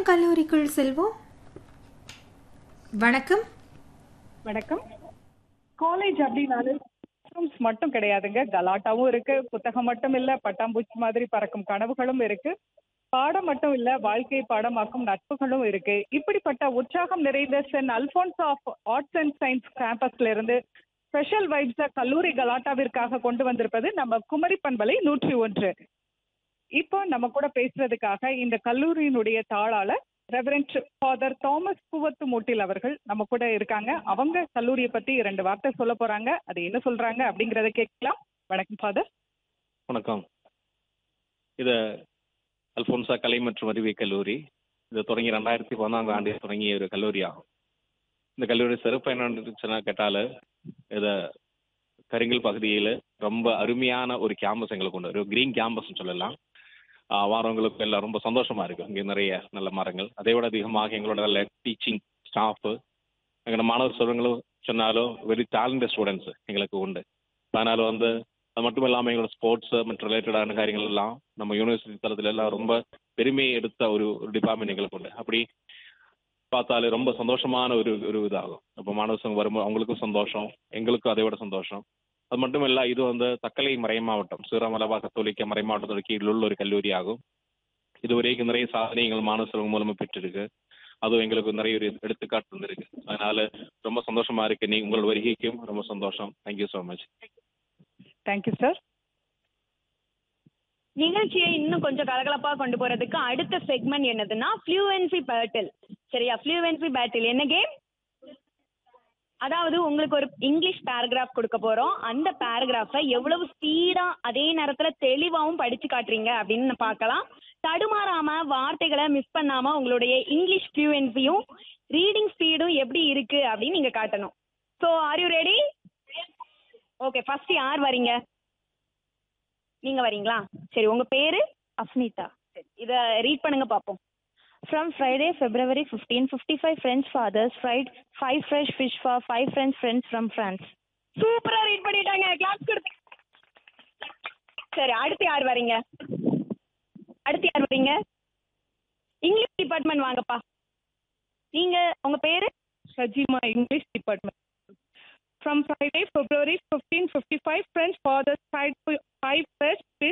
கல்லூரிக்குள் செல்வோம் வணக்கம் வணக்கம் காலேஜ் அப்படின்னாலே rooms மட்டும் கிடையாதுங்க கலாட்டாவும் இருக்கு புத்தகம் மட்டும் இல்ல பட்டாம்பூச்சி மாதிரி பறக்கும் கனவுகளும் இருக்கு பாடம் மட்டும் இல்ல வாழ்க்கை பாடமாக்கும் நட்புகளும் இருக்கு இப்படிப்பட்ட உற்சாகம் நிறைந்த saint Alphonsa of arts and science கேம்பஸ்ல இருந்து ஸ்பெஷல் வைப்ஸ கல்லூரி கலாட்டாவிற்காக கொண்டு வந்திருப்பது நம்ம குமரி பண்பலை நூற்றி ஒன்று இப்போ நம்ம கூட பேசுறதுக்காக இந்த கல்லூரியினுடைய தாளாளர் reverend father Thomas Poovathumoottil அவர்கள் நம்ம கூட இருக்காங்க அவங்க கல்லூரியை பத்தி இரண்டு வார்த்தை சொல்ல போறாங்க அது என்ன சொல்றாங்க அப்படிங்கறத கேட்கலாம் வணக்கம் ஃபாதர் வணக்கம் இது அல்போன்சா கலை மற்றும் அறிவியல் கல்லூரி இது தொடங்கி ரெண்டாயிரத்தி பதினான்கு ஆண்டில் தொடங்கிய ஒரு கல்லூரி ஆகும் இந்த கல்லூரி சிறப்பு என்னன்னு கேட்டால் இது கருங்கல் பகுதியில் ரொம்ப அருமையான ஒரு கேம்பஸ் எங்களுக்கு உண்டு ஒரு கிரீன் கேம்பஸ்னு சொல்லலாம் ஆஹ் வாரவங்களுக்கு எல்லாம் ரொம்ப சந்தோஷமா இருக்கு இங்கே நிறைய நல்ல மரங்கள் அதை விட அதிகமாக எங்களோட நல்ல டீச்சிங் ஸ்டாஃபு எங்களோட மாணவர் சொல்றவங்களும் சொன்னாலும் வெரி டேலண்டட் ஸ்டூடெண்ட்ஸ் எங்களுக்கு உண்டு அதனால வந்து அது மட்டும் இல்லாமல் எங்களோட ஸ்போர்ட்ஸ் மற்றும் ரிலேட்டடான காரியங்கள் எல்லாம் நம்ம யூனிவர்சிட்டி தளத்துல எல்லாம் ரொம்ப பெருமையை எடுத்த ஒரு ஒரு டிபார்ட்மெண்ட் எங்களுக்கு உண்டு அப்படி பார்த்தாலே ரொம்ப சந்தோஷமான ஒரு ஒரு இதாகும் அப்போ மாணவ சங்கம் வரும்போது அவங்களுக்கும் சந்தோஷம் எங்களுக்கும் அதை விட சந்தோஷம் அது மட்டும் இல்ல இது வந்து தக்கலை மறை மாவட்டம் சிவராமலபா கத்தோலிக்க மறை மாவட்டத்தோட கீழ் உள்ள ஒரு கல்லூரி ஆகும் இதுவரைக்கும் நிறைய சாதனைகள் மாணவ செல்வம் மூலமா பெற்றிருக்கு அதுவும் எங்களுக்கு நிறைய ஒரு எடுத்துக்காட்டு இருந்திருக்கு அதனால ரொம்ப சந்தோஷமா இருக்கு நீ உங்களோட வருகைக்கும் ரொம்ப சந்தோஷம் thank you so much thank you sir நிகழ்ச்சியை இன்னும் கொஞ்சம் கலகலப்பா கொண்டு போறதுக்கு அடுத்த செக்மெண்ட் என்னதுன்னா ஃப்ளூவன்சி பேட்டில் சரியா ஃப்ளூவன்சி பேட்டில் என்ன கேம் அதாவது உங்களுக்கு ஒரு இங்கிலீஷ் பேராகிராஃப் கொடுக்க போறோம் அந்த பேராகிராஃபை எவ்வளவு ஸ்பீடா அதே நேரத்துல தெளிவாவும் படிச்சு காட்டுறீங்க அப்படின்னு பார்க்கலாம் தடுமாறாம வார்த்தைகளை மிஸ் பண்ணாம உங்களுடைய இங்கிலீஷ் ஃப்ளூவன்சியும் ரீடிங் ஸ்பீடும் எப்படி இருக்கு அப்படின்னு நீங்க காட்டணும் so are you ready okay first யார் வரீங்க நீங்க வரீங்களா சரி உங்க பேரு Afnita. இத ரீட் பண்ணுங்க பாப்போம் From Friday, February 15, 55 French fathers fried five fresh fish for five French friends from France. சூப்பரா ரீட் பண்ணிட்டாங்க கிளாஸ் கொடுத்து சரி அடுத்து யார் வரீங்க அடுத்து யார் வரீங்க இங்கிலீஷ் டிபார்ட்மெண்ட் வாங்கப்பா நீங்க உங்க பேரு Sajima English department From Friday, February 15, 55, French fathers fried five fresh fish